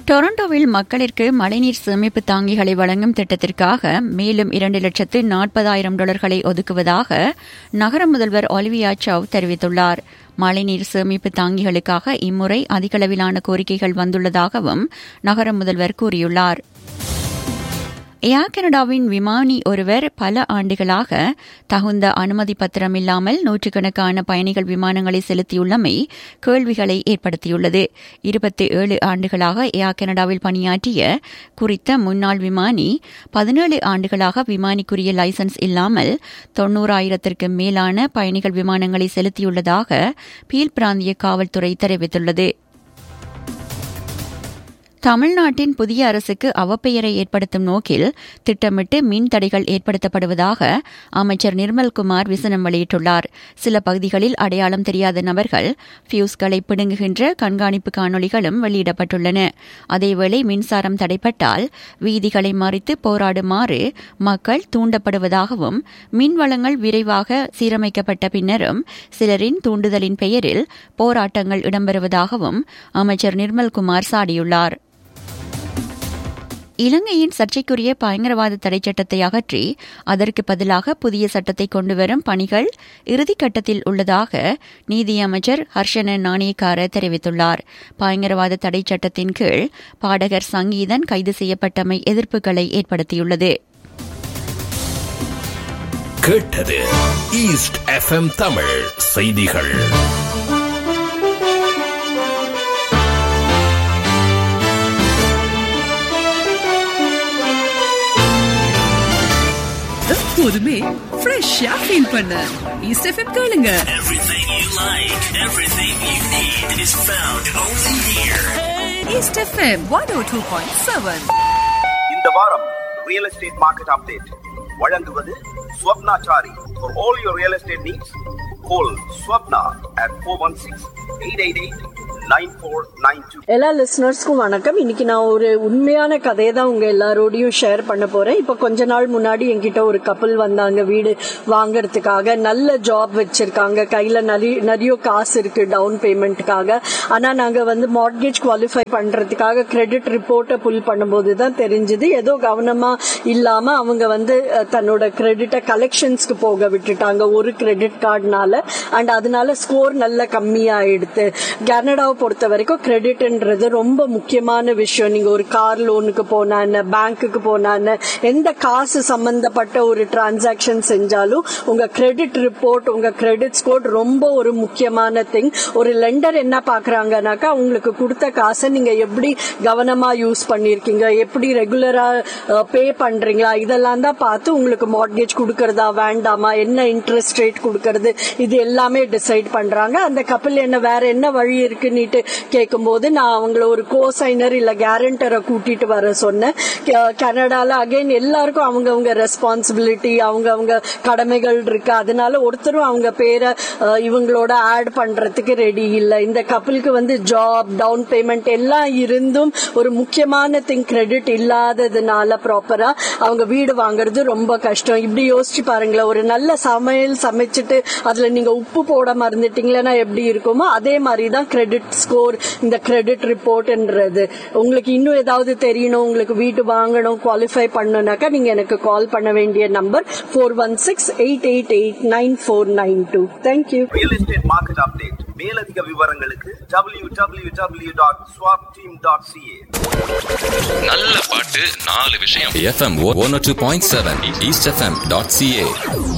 டொரண்டோவில் மக்களிற்கு மழைநீர் சேமிப்பு தாங்கிகளை வழங்கும் திட்டத்திற்காக மேலும் இரண்டு லட்சத்து நாற்பதாயிரம் டாலர்களை ஒதுக்குவதாக நகர முதல்வர் ஒலிவியா சவ் தெரிவித்துள்ளார் மழைநீர் சேமிப்பு தாங்கிகளுக்காக இம்முறை அதிகளவிலான கோரிக்கைகள் வந்துள்ளதாகவும் நகர முதல்வர் கூறியுள்ளார் ஏர் கனடாவின் விமானி ஒருவர் பல ஆண்டுகளாக தகுந்த அனுமதி பத்திரம் இல்லாமல் நூற்றுக்கணக்கான பயணிகள் விமானங்களை செலுத்தியுள்ளமை கேள்விகளை ஏற்படுத்தியுள்ளது இருபத்தி ஏழு ஆண்டுகளாக ஏர் கனடாவில் பணியாற்றிய குறித்த முன்னாள் விமானி பதினேழு ஆண்டுகளாக விமானிக்குரிய லைசன்ஸ் இல்லாமல் தொன்னூறாயிரத்திற்கு மேலான பயணிகள் விமானங்களை செலுத்தியுள்ளதாக பீல் பிராந்திய காவல்துறை தெரிவித்துள்ளது தமிழ்நாட்டின் புதிய அரசுக்கு அவப்பெயரை ஏற்படுத்தும் நோக்கில் திட்டமிட்டு மின் தடைகள் ஏற்படுத்தப்படுவதாக அமைச்சர் நிர்மல்குமார் விசனம் வெளியிட்டுள்ளார் சில பகுதிகளில் அடையாளம் தெரியாத நபர்கள் பியூஸ்களை பிடுங்குகின்ற கண்காணிப்பு காணொலிகளும் வெளியிடப்பட்டுள்ளன அதேவேளை மின்சாரம் தடைப்பட்டால் வீதிகளை மறித்து போராடுமாறு மக்கள் தூண்டப்படுவதாகவும் மின் வளங்கள் விரைவாக சீரமைக்கப்பட்ட பின்னரும் சிலரின் தூண்டுதலின் பெயரில் போராட்டங்கள் இடம்பெறுவதாகவும் அமைச்சர் நிர்மல்குமார் சாடியுள்ளார் இலங்கையின் சர்ச்சைக்குரிய பயங்கரவாத தடை சட்டத்தை அகற்றி அதற்கு பதிலாக புதிய சட்டத்தை கொண்டுவரும் பணிகள் இறுதிக்கட்டத்தில் உள்ளதாக நீதியமைச்சர் ஹர்ஷன நாணயக்கார தெரிவித்துள்ளார் பயங்கரவாத தடை சட்டத்தின் கீழ் பாடகர் சங்கீதன் கைது செய்யப்பட்டமை எதிர்ப்புகளை ஏற்படுத்தியுள்ளது கேட்டது ஈஸ்ட் எஃப்எம் தமிழ் செய்திகள் எப்போதுமே ஃப்ரெஷ்ஷா ஃபீல் பண்ண ஈஸ்ட் எஃப்எம் கேளுங்க Everything you like, everything you need is found only here. East FM one O two point seven இந்த வாரம் ரியல் எஸ்டேட் மார்க்கெட் அப்டேட் வழங்குவது Swapnachari for all your real estate needs call Swapna at four one six eight eight eight nine four nine two எல்லா லிசனர்ஸ்க்கும் வணக்கம் இன்னைக்கு நான் ஒரு உண்மையான கதையை தான் உங்க எல்லாரோடையும் ஷேர் பண்ண போறேன் இப்போ கொஞ்ச நாள் முன்னாடி என்கிட்ட ஒரு கப்பல் வந்தாங்க வீடு வாங்குறதுக்காக நல்ல ஜாப் வச்சிருக்காங்க கையில நிறைய நிறைய காசு இருக்கு டவுன் பேமெண்ட்டுக்காக ஆனா நாங்க வந்து மார்ட்கேஜ் குவாலிஃபை பண்றதுக்காக கிரெடிட் ரிப்போர்ட்டை புல் பண்ணும்போது தான் தெரிஞ்சது ஏதோ கவனமா இல்லாம அவங்க வந்து அஹ், தன்னோட கிரெடிட்டை கலெக்ஷன்ஸ்க்கு போக விட்டுட்டாங்க ஒரு கிரெடிட் கார்டுனால அண்ட் அதனால ஸ்கோர் நல்ல கம்மியாயிடுது கனடாவை பொறுத்த வரைக்கும் கிரெடிட்ன்றது ரொம்ப முக்கியமான விஷயம் நீங்க ஒரு கார் லோனுக்கு போனான்னு பேங்க்குக்கு போனான்னு எந்த காசு சம்பந்தப்பட்ட ஒரு டிரான்சாக்ஷன் செஞ்சாலும் உங்க கிரெடிட் ரிப்போர்ட் உங்க கிரெடிட் ஸ்கோர் ரொம்ப ஒரு முக்கியமான திங் ஒரு லெண்டர் என்ன பாக்குறாங்கனாக்கா உங்களுக்கு கொடுத்த காசை நீங்க எப்படி கவனமா யூஸ் பண்ணிருக்கீங்க எப்படி ரெகுலரா பே பண்றீங்களா இதெல்லாம் தான் பார்த்து உங்களுக்கு மார்ட்கேஜ் கொடுக்கறதா வேண்டாமா என்ன இன்ட்ரெஸ்ட் ரேட் கொடுக்கறது இது எல்லாமே டிசைட் பண்றாங்க அந்த கப்பல் என்ன வேற என்ன வழி இருக்குன்னுட்டு கேட்கும்போது நான் அவங்கள ஒரு கோசைனர் இல்ல கேரண்டரை கூட்டிட்டு வர சொன்னேன் கே- கனடால அகைன் எல்லாருக்கும் அவங்கவங்க ரெஸ்பான்சிபிலிட்டி அவங்கவங்க கடமைகள் இருக்கு அதனால ஒருத்தரும் அவங்க பேரை அஹ், இவங்களோட ஆட் பண்றதுக்கு ரெடி இல்ல இந்த கப்பலுக்கு வந்து ஜாப் டவுன் பேமெண்ட் எல்லாம் இருந்தும் ஒரு முக்கியமான திங் கிரெடிட் இல்லாததுனால ப்ராப்பரா அவங்க வீடு வாங்குறது ரொம்ப கஷ்டம் இப்படி யோசிச்சு பாருங்களேன் ஒரு நல்ல சமையல் சமைச்சிட்டு அதுல நீங்க உப்பு போட மறந்துட்டீங்களா எப்படி இருக்குமோ அதே மாதிரி தான் கிரெடிட் ஸ்கோர் இந்த கிரெடிட் ரிப்போர்ட்ன்றது உங்களுக்கு இன்னும் ஏதாவது தெரியணும் உங்களுக்கு வீட்டு வாங்கணும் குவாலிஃபை பண்ணணும்னாக்கா நீங்க எனக்கு கால் பண்ண வேண்டிய number four one six eight eight eight nine four nine two thank you real estate market update மேலதிக விவரங்களுக்கு W W W dot swap team dot CA நல்ல பாட்டு நாலு விஷயம் FM one two point seven East FM dot CA